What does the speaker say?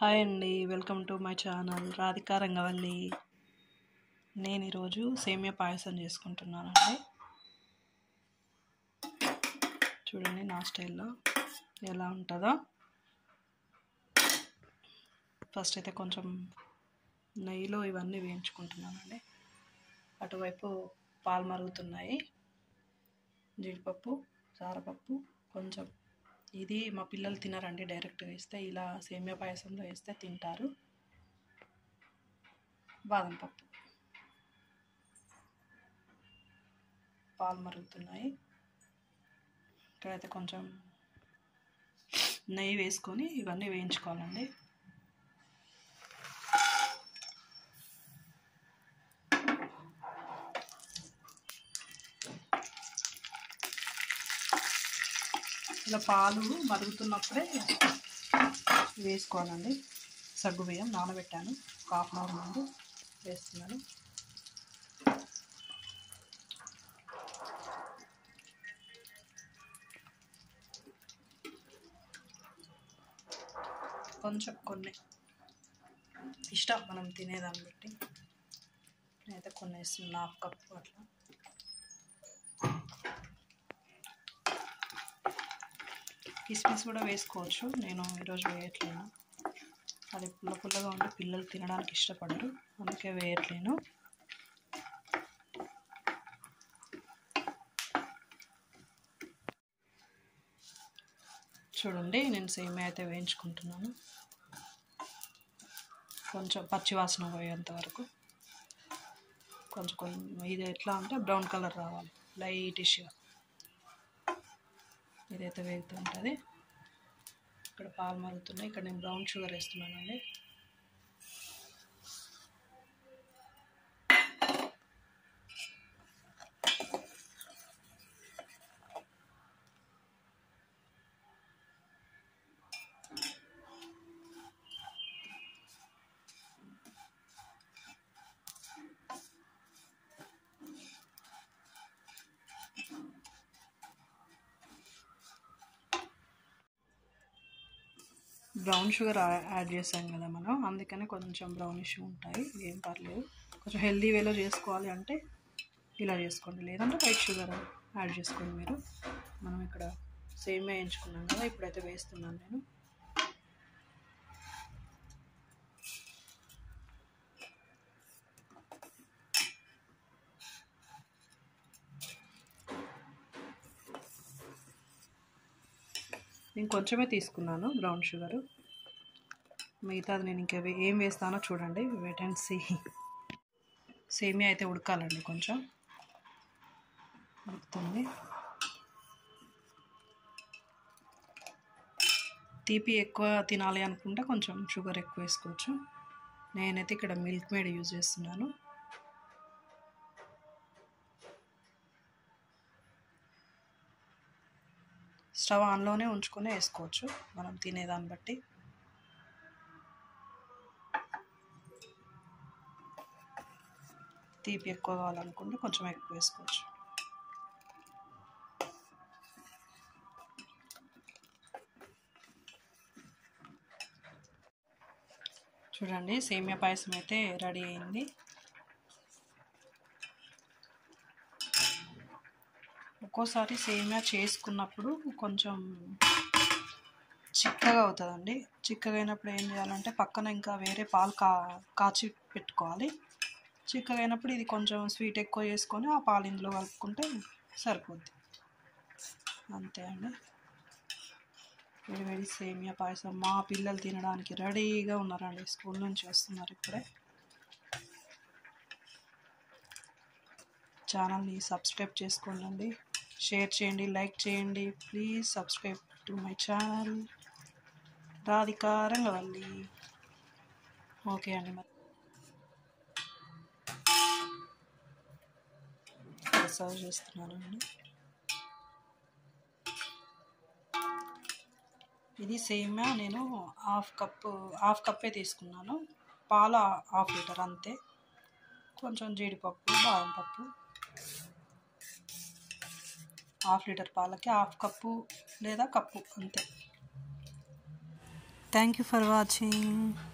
hi అండి welcome to my channel Radhika Rangavalli నేను ఈరోజు సేమియా పాయసం చేసుకుంటున్నానండి చూడండి నా స్టైల్లో ఎలా ఉంటుందో ఫస్ట్ అయితే కొంచెం నెయ్యిలో ఇవన్నీ వేయించుకుంటున్నానండి అటువైపు పాలు మరుగుతున్నాయి జీడిపప్పు సారపప్పు కొంచెం ఇది మా పిల్లలు తినరండి డైరెక్ట్గా వేస్తే ఇలా సేమియా పాయసంలో వేస్తే తింటారు బాదం పప్పు పాలు మరుగుతున్నాయి ఇక్కడైతే కొంచెం నెయ్యి వేసుకొని ఇవన్నీ వేయించుకోవాలండి ఇలా పాలు మరుగుతున్నప్పుడే వేసుకోవాలండి సగ్గు బియ్యం నానబెట్టాను ఒక హాఫ్ అన్ అవర్ ముందు వేస్తున్నాను కొంచెం కొన్ని ఇష్టం మనం తినేదాన్ని బట్టి నేనైతే కొన్ని వేస్తున్నాను హాఫ్ కప్ అట్లా కిస్మిస్ కూడా వేసుకోవచ్చు నేను ఈరోజు వేయట్లేను అది పుల్ల పుల్లగా ఉండి పిల్లలు తినడానికి ఇష్టపడరు అందుకే వేయట్లేను చూడండి నేను సేమియా అయితే వేయించుకుంటున్నాను కొంచెం పచ్చివాసన పోయేంత వరకు కొంచెం కొంచెం ఇది ఎట్లా అంటే బ్రౌన్ కలర్ రావాలి లైటిష్గా ఇదైతే వేగుతూ ఉంటుంది ఇక్కడ పాలు మరుగుతున్నాయి ఇక్కడ నేను బ్రౌన్ షుగర్ వేస్తున్నానండి బ్రౌన్ షుగర్ యాడ్ చేసాం కదా మనం అందుకని కొంచెం బ్రౌనిష్ ఉంటాయి ఏం పర్లేదు కొంచెం హెల్దీ వేలో చేసుకోవాలి అంటే ఇలా చేసుకోండి లేదంటే వైట్ షుగర్ యాడ్ చేసుకోండి మీరు మనం ఇక్కడ సేమ్ వేయించుకున్నాం కదా ఇప్పుడైతే వేస్తున్నాను నేను నేను కొంచెమే తీసుకున్నాను బ్రౌన్ షుగరు మిగతాది నేను ఇంకా ఏం వేస్తానో చూడండి వెయిట్ అండ్ సీ సేమియా అయితే ఉడకాలండి కొంచెం ఉడుకుతుంది తీపి ఎక్కువ తినాలి అనుకుంటే కొంచెం షుగర్ ఎక్కువ వేసుకోవచ్చు నేనైతే ఇక్కడ మిల్క్ మేడ్ యూజ్ చేస్తున్నాను స్టవ్ ఆన్లోనే ఉంచుకొని వేసుకోవచ్చు మనం తినేదాన్ని బట్టి తీపి ఎక్కువ కావాలనుకుంటే కొంచెం ఎక్కువ వేసుకోవచ్చు చూడండి సేమియా పాయసం అయితే రెడీ అయింది ఒక్కోసారి సేమియా చేసుకున్నప్పుడు కొంచెం చిక్కగా అవుతుందండి చిక్కగా అయినప్పుడు ఏం చేయాలంటే పక్కన ఇంకా వేరే పాలు కా కాచి పెట్టుకోవాలి చిక్కగా అయినప్పుడు ఇది కొంచెం స్వీట్ ఎక్కువ చేసుకొని ఆ పాలు ఇందులో కలుపుకుంటే సరిపోద్ది అంతే అండి వేడి వేడి సేమియా పాయసం మా పిల్లలు తినడానికి రెడీగా ఉన్నారండి స్కూల్ నుంచి వస్తున్నారు ఇప్పుడే ఛానల్ని సబ్స్క్రైబ్ చేసుకోండి షేర్ చేయండి లైక్ చేయండి please subscribe to my channel Radhika Rangavalli okay అండి మరి సర్వ్ చేస్తున్నాను అండి ఇది సేమియా నేను హాఫ్ కప్పు హాఫ్ కప్పే తీసుకున్నాను పాలు హాఫ్ లీటర్ అంతే కొంచెం జీడిపప్పు బాదం పప్పు హాఫ్ లీటర్ పాలకి హాఫ్ కప్పు లేదా కప్పు అంతే థ్యాంక్ యూ ఫర్ వాచింగ్